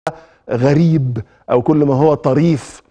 غريب او كل ما هو طريف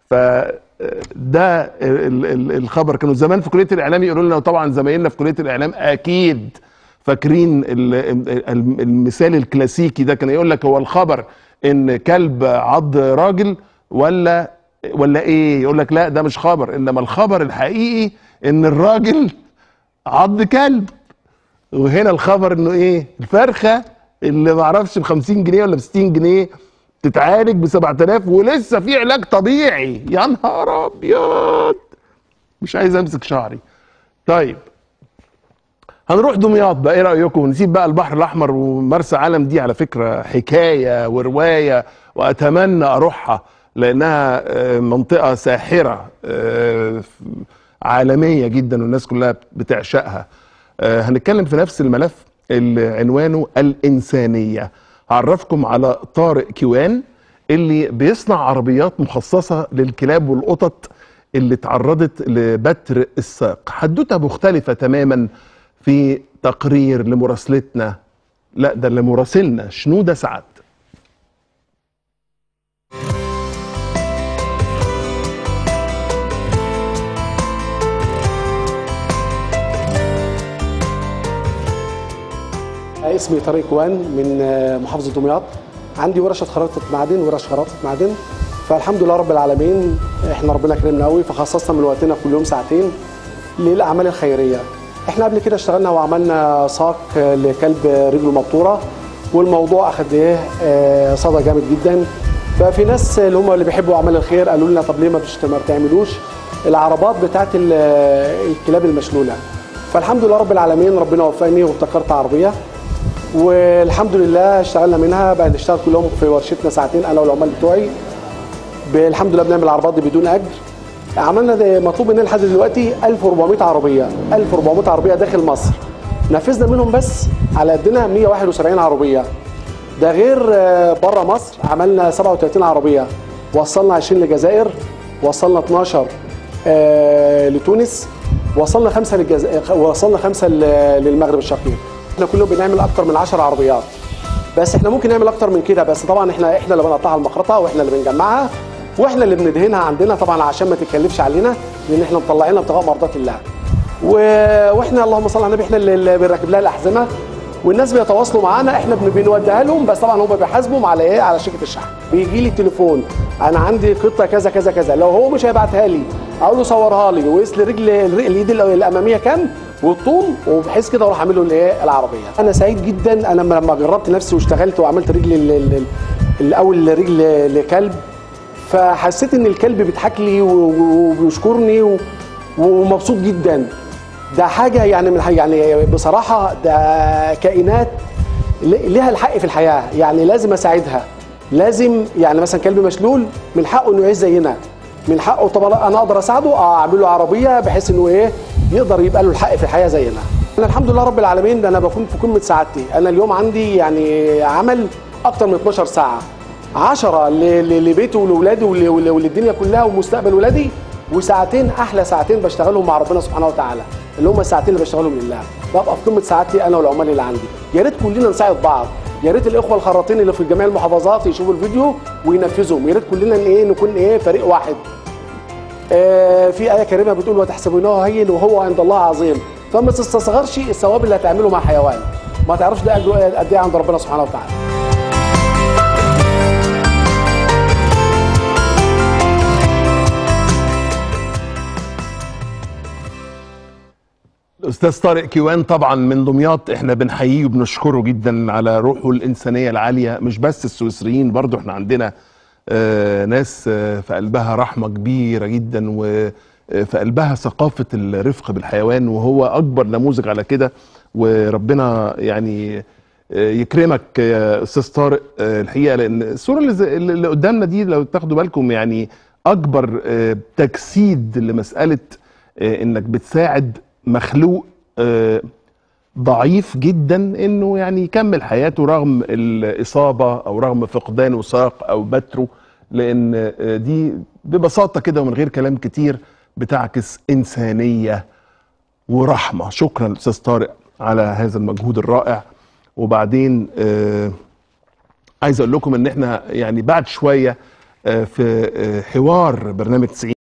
فده ال- ال- الخبر كانوا زمان في كليه الاعلام يقولوا لنا وطبعا زمايلنا في كليه الاعلام اكيد فاكرين ال- ال- المثال الكلاسيكي ده كان يقول لك هو الخبر ان كلب عض راجل ولا ولا ايه يقول لك لا ده مش خبر انما الخبر الحقيقي ان الراجل عض كلب وهنا الخبر انه ايه الفرخه اللي ما اعرفش ب 50 جنيه ولا ب 60 جنيه تتعالج ب 7000 ولسه في علاج طبيعي يا نهار ابيض مش عايز امسك شعري طيب هنروح دمياط بقى ايه رايكم نسيب بقى البحر الاحمر ومرسى علم دي على فكره حكايه وروايه واتمنى اروحها لانها آه، منطقه ساحره آه، عالميه جدا والناس كلها بتعشقها آه، هنتكلم في نفس الملف اللي عنوانه الانسانيه هعرفكم على طارق كيوان اللي بيصنع عربيات مخصصه للكلاب والقطط اللي تعرضت لبتر الساق حدوته مختلفه تماما في تقرير لمراسلتنا لا ده لمراسلنا شنوده سعد اسمي طارق كوان من محافظة دمياط عندي ورشة خراطة معدن ورش خراطة معدن فالحمد لله رب العالمين احنا ربنا كرمنا قوي فخصصنا من وقتنا كل يوم ساعتين للأعمال الخيرية احنا قبل كده اشتغلنا وعملنا ساق لكلب رجله مبتورة والموضوع اخد ايه آه، صدى جامد جدا ففي ناس اللي هم اللي بيحبوا اعمال الخير قالوا لنا طب ليه ما بتشت- ما بتعملوش العربات بتاعت ال- الكلاب المشلوله فالحمد لله رب العالمين ربنا وفقني وابتكرت عربيه والحمد لله اشتغلنا منها بقى نشتغل كل يوم في ورشتنا ساعتين انا والعمال بتوعي الحمد لله بنعمل العربات دي بدون اجر عملنا ده مطلوب مننا لحد دلوقتي 1400 عربيه 1400 عربيه داخل مصر نفذنا منهم بس على قدنا 171 عربيه ده غير بره مصر عملنا 37 عربيه وصلنا 20 للجزائر وصلنا 12 آه، لتونس وصلنا خمسه للجزائر وصلنا خمسه ل- للمغرب الشقيق احنا كل يوم بنعمل اكتر من 10 عربيات بس احنا ممكن نعمل اكتر من كده بس طبعا احنا احنا اللي بنقطعها المخرطه واحنا اللي بنجمعها واحنا اللي بندهنها عندنا طبعا عشان ما تتكلفش علينا لان احنا مطلعينها ابتغاء مرضات الله و... واحنا اللهم صل على النبي احنا اللي اللي بنركب لها الاحزمه والناس بيتواصلوا معانا احنا بن- بنوديها لهم بس طبعا هم بيحاسبوا على ايه على شركه الشحن بيجي لي تليفون انا عندي قطه كذا كذا كذا لو هو مش هيبعتها لي اقول له صورها لي وقيس لي رجل الر- اليد ال- الاماميه كام والطول وبحيث كده اروح اعمل له الايه العربيه انا سعيد جدا انا لما جربت نفسي واشتغلت وعملت رجل ال- ال- ال- الاول رجل لكلب فحسيت ان الكلب بيضحك لي و- و- وبيشكرني و- ومبسوط جدا ده حاجه يعني من الح- يعني بصراحه ده كائنات ل- لها الحق في الحياه يعني لازم اساعدها لازم يعني مثلا كلب مشلول من حقه انه يعيش زينا من حقه طبعا انا اقدر اساعده اه اعمل له عربيه بحيث انه ايه يقدر يبقى له الحق في الحياه زينا انا الحمد لله رب العالمين ده انا بكون في قمه سعادتي انا اليوم عندي يعني عمل اكتر من 12 ساعه 10 ل- ل- لبيتي ولولادي ول- ول- وللدنيا كلها ومستقبل ولادي وساعتين احلى ساعتين بشتغلهم مع ربنا سبحانه وتعالى اللي هم الساعتين اللي بشتغلهم لله ببقى في قمه سعادتي انا والعمال اللي عندي يا ريت كلنا نساعد بعض يا ريت الاخوه الخراطين اللي في جميع المحافظات يشوفوا الفيديو وينفذهم يا ريت كلنا ايه نكون ايه فريق واحد آه في ايه كريمه بتقول وتحسبونه هين وهو عند الله عظيم فما تستصغرش الثواب اللي هتعمله مع حيوان ما تعرفش ده اجره قد ايه عند ربنا سبحانه وتعالى الاستاذ طارق كيوان طبعا من دمياط احنا بنحييه وبنشكره جدا على روحه الانسانيه العاليه مش بس السويسريين برضو احنا عندنا آه ناس آه في قلبها رحمه كبيره جدا وفي قلبها ثقافه الرفق بالحيوان وهو اكبر نموذج على كده وربنا يعني آه، يكرمك يا استاذ طارق آه، الحقيقه لان الصوره اللي, زي- اللي قدامنا دي لو تاخدوا بالكم يعني اكبر آه، تجسيد لمساله آه، انك بتساعد مخلوق آه، ضعيف جدا انه يعني يكمل حياته رغم الاصابه او رغم فقدانه ساق او بتره لان آه، دي ببساطه كده ومن غير كلام كتير بتعكس انسانيه ورحمه شكرا استاذ طارق على هذا المجهود الرائع وبعدين آه، عايز اقول لكم ان احنا يعني بعد شويه آه، في آه، حوار برنامج 90